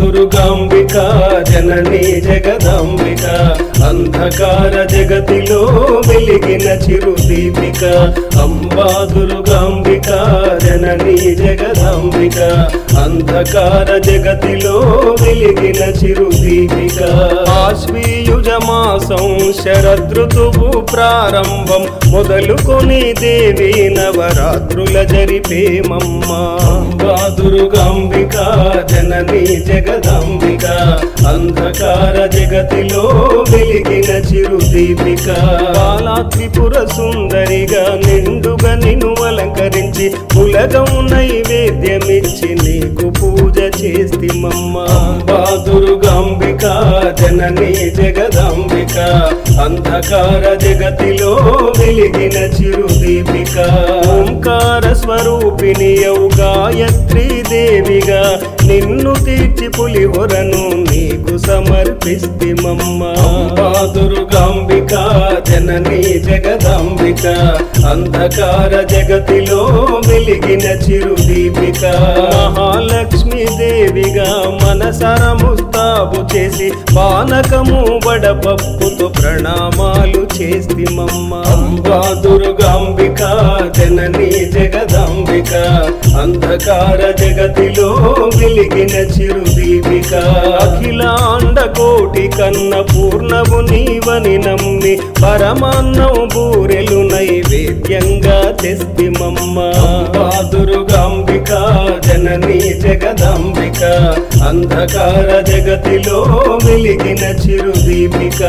దుర్గాంబిక జననీ జగదాంబిక అంధకార జగతిలో వెలిగిన చిరుదీపిక అంబా దుర్గాంబిక జననీ జగదాంబిక అంధకార జగతిలో వెలిగిన చిరుదీపిక ఆశ్వీయుజ మాసం శరదృతువు ప్రారంభం మొదలుకొని దేవి నవరాత్రుల జరిపేమమ్మ అంబా దుర్గాంబిక జననీ జగదాంబిక అంధకార జగతిలో వెలిగిన చిరుదీపిక బాలా త్రిపుర సుందరిగా నిండుగా నిన్ను అలంకరించి పులగం నైవేద్యమిచ్చి నీకు పూజ చేస్తిమమ్మ అంబా దుర్గాంబిక జననీ జగదాంబిక అంధకార జగతిలో వెలిగిన చిరుదీపిక ఓంకార స్వరూపిణి యౌ గాయత్రీ దేవిగా నిన్ను తీర్చి పులిహొరను నీకు సమర్పిస్తిమమ్మ అంబా దుర్గాంబిక జననీ జగదాంబిక అంధకార జగతిలో వెలిగిన చిరుదీపిక మహాలక్ష్మి దేవిగా మనసర ముస్తాబు చేసి పానకము వడపప్పుతో ప్రణామాలు చేస్తిమమ్మ అంబా దుర్గాంబిక జననీ జగదాంబిక అంధకార జగతిలో వెలిగిన చిరుదీపిక అఖిలాండ కోటి కన్న పూర్ణము నీవని నమ్మి పరమాన్నం బూరెలు నైవేద్యంగా తెస్తిమమ్మ అంబా దుర్గాంబిక జననీ జగదాంబిక అంధకార జగతిలో వెలిగిన చిరుదీపిక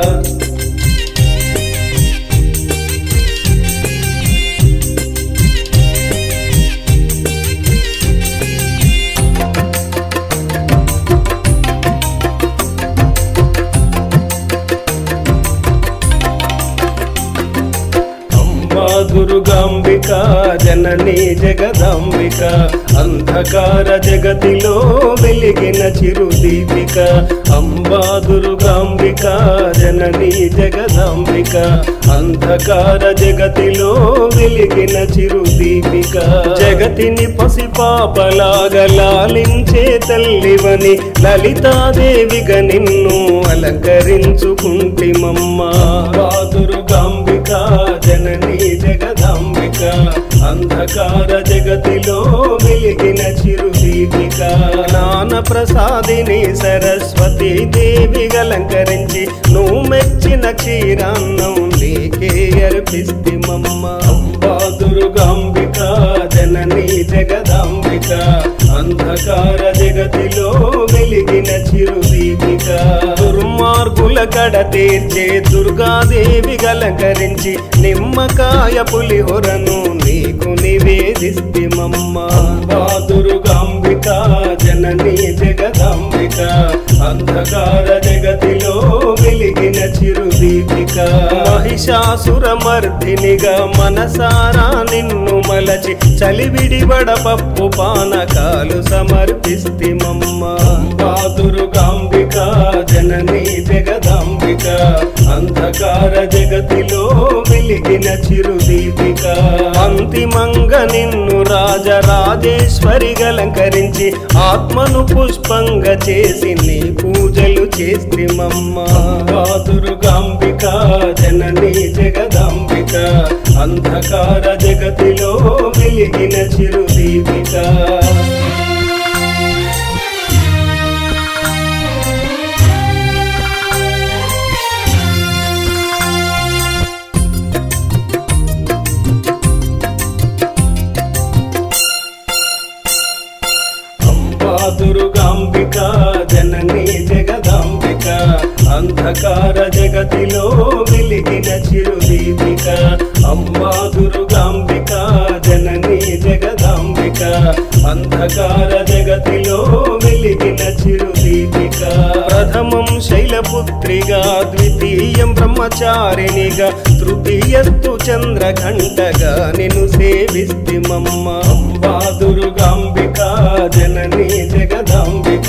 అంబా దుర్గాంబిక జననీ జగదాంబిక అంధకార జగతిలో వెలిగిన చిరుదీపిక అంబా దుర్గాంబిక జననీ జగదాంబిక అంధకార జగతిలో వెలిగిన చిరుదీపిక జగతిని పసిపాపలాగా లాలించే తల్లివని లలితాదేవిగా నిన్ను అలంకరించుకుంటిమమ్మ అంబా దుర్గాంబిక జననీ జగదాంబిక అంధకార జగతిలో వెలిగిన చిరుదీపిక జ్ఞాన ప్రసాదిని సరస్వతి దేవి అలంకరించి నువ్వు మెచ్చిన క్షీరాన్నం నీకే అర్పిస్తిమమ్మ అంబా దుర్గాంబిక జననీ జగదాంబిక అంధకార జగతిలో వెలిగిన చిరుదీపిక దుర్మార్గుల కడ తీర్చే దుర్గాదేవి అలంకరించి నిమ్మకాయ పులిహొరను నీకు నివేదిస్తిమమ్మ అంబా దుర్గాంబిక జననీ జగదాంబిక అంధకార జగతిలో వెలిగిన చిరుదీపిక మహిషాసుర మర్దినిగా మనసారా నిన్ను మలచి చలివిడి వడపప్పు పానకాలు సమర్పిస్తిమమ్మ అంబా దుర్గాంబిక జననీ జగదాంబిక అంధకార జగతిలో వెలిగిన చిరుదీపిక అంతిమంగా నిన్ను రాజరాజేశ్వరి అలంకరించి ఆత్మను పుష్పంగా చేసి నీ పూజలు చేస్తిమమ్మ అంబా దుర్గాంబిక జననీ జగదాంబిక అంధకార జగతిలో వెలిగిన చిరుదీపిక అంబా దుర్గాంబిక జననీ జగదాంబిక అంధకార జగతిలో వెలిగిన చిరుదీపిక అంబా దుర్గాంబిక జననీ జగదాంబిక అంధకార జగతిలో వెలిగిన చిరుదీపిక ప్రథమం శైలపుత్రిగా ద్వితీయం బ్రహ్మచారిణిగా తృతీయస్తు చంద్రఘంటగా నిన్ను సేవిస్తిమమ్మ అంబా దుర్గాంబిక జననీ జగదాంబిక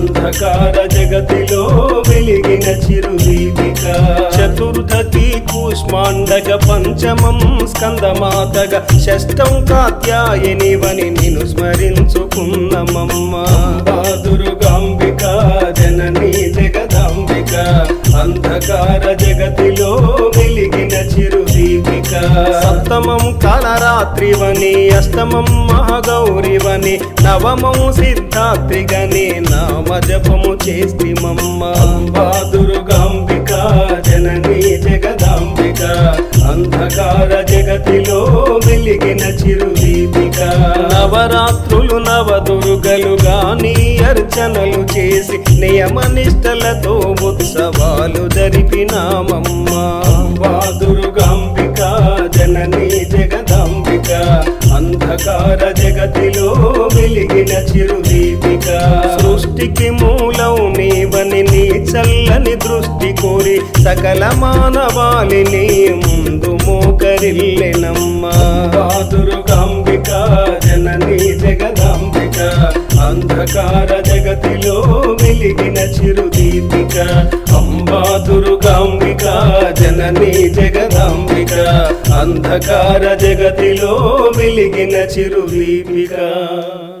అంధకార జగతిలో వెలిగిన చిరుదీపిక చతుర్థకి కుష్మ కూష్మాండగ పంచమం స్కందమాతగ షష్టం కాత్యాయనివని నిన్ను స్మరించుకున్నమమ్మ దుర్గాంబిక జననీ జగదాంబిక అంధకార జగతిలో వెలిగిన చిరుదీపిక సప్తమం కాలరాత్రివని అష్టమం మహాగౌరివని నవమం సిద్ధాత్రిగని నామ జపము చేస్తిమమ్మ అంబా దుర్గాంబిక జననీ జగదాంబిక అంధకార జగతిలో వెలిగిన చిరుదీపిక నవరాత్రులు నవదుర్గలుగా నీ అర్చనలు చేసి నియమ నిష్టలతో ఉత్సవాలు జరిపినామమ్మ అంబా దుర్గాంబిక జననీ జగదాంబిక అంధకార జగతిలో వెలిగిన చిరుదీపిక సృష్టికి మూలం నీవని నీ చల్లని దృష్టి కోరి సకల మానవాళిని ముందు మోకరిల్లెనమ్మ దుర్గాంబిక జననీ జగదాంబిక అంధకార జగతిలో వెలిగిన చిరుదీపిక అంబా దుర్గాంబిక జననీ జగదాంబిక అంధకార జగతిలో వెలిగిన చిరుదీపిక